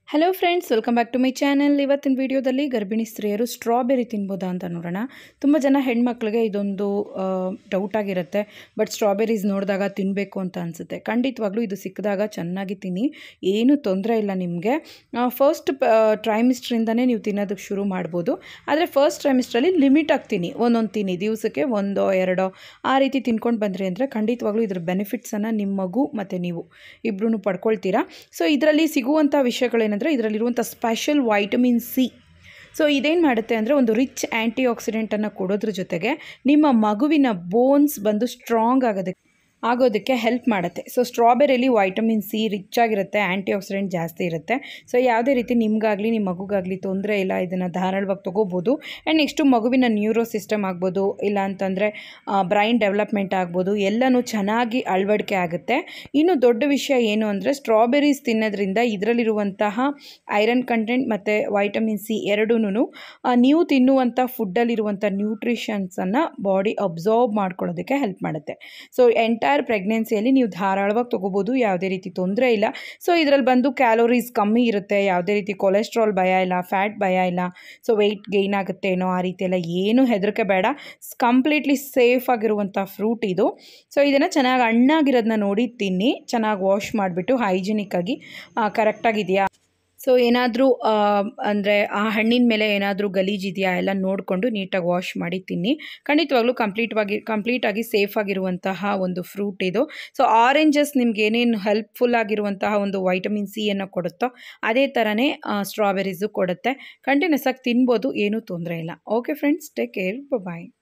hello friends welcome back to my channel ಇವತ್ತಿನ ವಿಡಿಯೋದಲ್ಲಿ ಗರ್ಭಿಣಿ ಸ್ತ್ರೀಯರು ಸ್ಟ್ರಾಬೆರಿ ತಿನ್ಬೋದಾ ಅಂತ ನೋಡೋಣ ತುಂಬ ಜನ ಹೆಣ್ಮಕ್ಳಿಗೆ ಇದೊಂದು ಡೌಟ್ ಆಗಿರುತ್ತೆ ಬಟ್ ಸ್ಟ್ರಾಬೆರೀಸ್ ನೋಡಿದಾಗ ತಿನ್ನಬೇಕು ಅಂತ ಅನಿಸುತ್ತೆ ಖಂಡಿತವಾಗ್ಲೂ ಇದು ಸಿಕ್ಕಿದಾಗ ಚೆನ್ನಾಗಿ ತಿನ್ನಿ ಏನೂ ತೊಂದರೆ ಇಲ್ಲ ನಿಮಗೆ ಫಸ್ಟ್ ಟ್ರೈಮಿಸ್ಟ್ರಿಂದನೇ ನೀವು ತಿನ್ನೋದಕ್ಕೆ ಶುರು ಮಾಡ್ಬೋದು ಆದರೆ ಫಸ್ಟ್ ಟ್ರೈಮಿಸ್ಟ್ರಲ್ಲಿ ಲಿಮಿಟ್ ಆಗ್ತೀನಿ ಒಂದೊಂದು ತಿನ್ನಿ ದಿವಸಕ್ಕೆ ಒಂದೋ ಎರಡೋ ಆ ರೀತಿ ತಿನ್ಕೊಂಡು ಬಂದ್ರಿ ಅಂದರೆ ಖಂಡಿತವಾಗ್ಲೂ ಇದ್ರ ಬೆನಿಫಿಟ್ಸನ್ನು ನಿಮ್ಮ ಮಗು ಮತ್ತು ನೀವು ಇಬ್ಬರೂ ಪಡ್ಕೊಳ್ತೀರಾ ಸೊ ಇದರಲ್ಲಿ ಸಿಗುವಂಥ ವಿಷಯಗಳೇನೆಂದರೆ ಇದರಲ್ಲಿರುವಂಥ ಸ್ಪೆಷಲ್ ವೈಟಮಿನ್ ಸಿ ಸೊ ಇದೇನು ಮಾಡುತ್ತೆ ಅಂದರೆ ಒಂದು ರಿಚ್ ಆ್ಯಂಟಿ ಆಕ್ಸಿಡೆಂಟನ್ನು ಕೊಡೋದ್ರ ಜೊತೆಗೆ ನಿಮ್ಮ ಮಗುವಿನ ಬೋನ್ಸ್ ಬಂದು ಸ್ಟ್ರಾಂಗ್ ಆಗೋದಕ್ಕೆ ಆಗೋದಕ್ಕೆ ಹೆಲ್ಪ್ ಮಾಡುತ್ತೆ ಸೊ ಸ್ಟ್ರಾಬೆರಿಲಿ ವೈಟಮಿನ್ ಸಿ ರಿಚ್ ಆಗಿರುತ್ತೆ ಆ್ಯಂಟಿ ಆಕ್ಸಿಡೆಂಟ್ ಜಾಸ್ತಿ ಇರುತ್ತೆ ಸೊ ಯಾವುದೇ ರೀತಿ ನಿಮಗಾಗಲಿ ನಿಮ್ಮ ಮಗುಗಾಗಲಿ ತೊಂದರೆ ಇಲ್ಲ ಇದನ್ನು ಧಾರಾಳವಾಗಿ ತೊಗೋಬೋದು ಆ್ಯಂಡ್ ನೆಕ್ಸ್ಟು ಮಗುವಿನ ನ್ಯೂರೋ ಸಿಸ್ಟಮ್ ಆಗ್ಬೋದು ಇಲ್ಲ ಅಂತಂದರೆ ಬ್ರೈನ್ ಡೆವಲಪ್ಮೆಂಟ್ ಆಗ್ಬೋದು ಎಲ್ಲನೂ ಚೆನ್ನಾಗಿ ಅಳವಡಿಕೆ ಆಗುತ್ತೆ ಇನ್ನು ದೊಡ್ಡ ವಿಷಯ ಏನು ಅಂದರೆ ಸ್ಟ್ರಾಬೆರೀಸ್ ತಿನ್ನೋದ್ರಿಂದ ಇದರಲ್ಲಿರುವಂತಹ ಐರನ್ ಕಂಟೆಂಟ್ ಮತ್ತು ವೈಟಮಿನ್ ಸಿ ಎರಡೂ ನೀವು ತಿನ್ನುವಂಥ ಫುಡ್ಡಲ್ಲಿರುವಂಥ ನ್ಯೂಟ್ರಿಷನ್ಸನ್ನು ಬಾಡಿ ಅಬ್ಸರ್ವ್ ಮಾಡ್ಕೊಳ್ಳೋದಕ್ಕೆ ಹೆಲ್ಪ್ ಮಾಡುತ್ತೆ ಸೊ ಎಂಟೈರ್ ಪ್ರೆಗ್ನೆನ್ಸಿಯಲ್ಲಿ ನೀವು ಧಾರಾಳವಾಗಿ ತೊಗೋಬೋದು ಯಾವುದೇ ರೀತಿ ತೊಂದರೆ ಇಲ್ಲ ಸೊ ಇದರಲ್ಲಿ ಬಂದು ಕ್ಯಾಲೋರೀಸ್ ಕಮ್ಮಿ ಇರುತ್ತೆ ಯಾವುದೇ ರೀತಿ ಕೊಲೆಸ್ಟ್ರಾಲ್ ಭಯ ಇಲ್ಲ ಫ್ಯಾಟ್ ಭಯ ಇಲ್ಲ ಸೊ ವೆಯ್ಟ್ ಗೈನ್ ಆಗುತ್ತೇನೋ ಆ ರೀತಿ ಎಲ್ಲ ಏನೂ ಹೆದರಿಕೆ ಬೇಡ ಕಂಪ್ಲೀಟ್ಲಿ ಸೇಫ್ ಆಗಿರುವಂಥ ಫ್ರೂಟ್ ಇದು ಸೊ ಇದನ್ನು ಚೆನ್ನಾಗಿ ಹಣ್ಣಾಗಿರೋದನ್ನ ನೋಡಿ ತಿನ್ನಿ ಚೆನ್ನಾಗಿ ವಾಶ್ ಮಾಡಿಬಿಟ್ಟು ಹೈಜಿನಿಕ್ಕಾಗಿ ಕರೆಕ್ಟಾಗಿದೆಯಾ ಸೊ ಏನಾದರೂ ಅಂದರೆ ಆ ಹಣ್ಣಿನ ಮೇಲೆ ಏನಾದರೂ ಗಲೀಜಿದೆಯಾ ಎಲ್ಲ ನೋಡಿಕೊಂಡು ನೀಟಾಗಿ ವಾಶ್ ಮಾಡಿ ತಿನ್ನಿ ಖಂಡಿತವಾಗ್ಲೂ ಕಂಪ್ಲೀಟ್ವಾಗಿ ಕಂಪ್ಲೀಟಾಗಿ ಸೇಫ್ ಆಗಿರುವಂತಹ ಒಂದು ಫ್ರೂಟ್ ಇದು ಸೊ ಆರೆಂಜಸ್ ನಿಮ್ಗೆ ಏನೇನು ಹೆಲ್ಪ್ಫುಲ್ ಆಗಿರುವಂತಹ ಒಂದು ವೈಟಮಿನ್ ಸಿಯನ್ನು ಕೊಡುತ್ತೋ ಅದೇ ಥರನೇ ಸ್ಟ್ರಾಬೆರೀಸು ಕೊಡುತ್ತೆ ಕಂಟಿನ್ಯೂಸ್ ಆಗಿ ತಿನ್ಬೋದು ಏನೂ ತೊಂದರೆ ಇಲ್ಲ ಓಕೆ ಫ್ರೆಂಡ್ಸ್ ಟೇಕ್ ಕೇರ್ ಬಾಯ್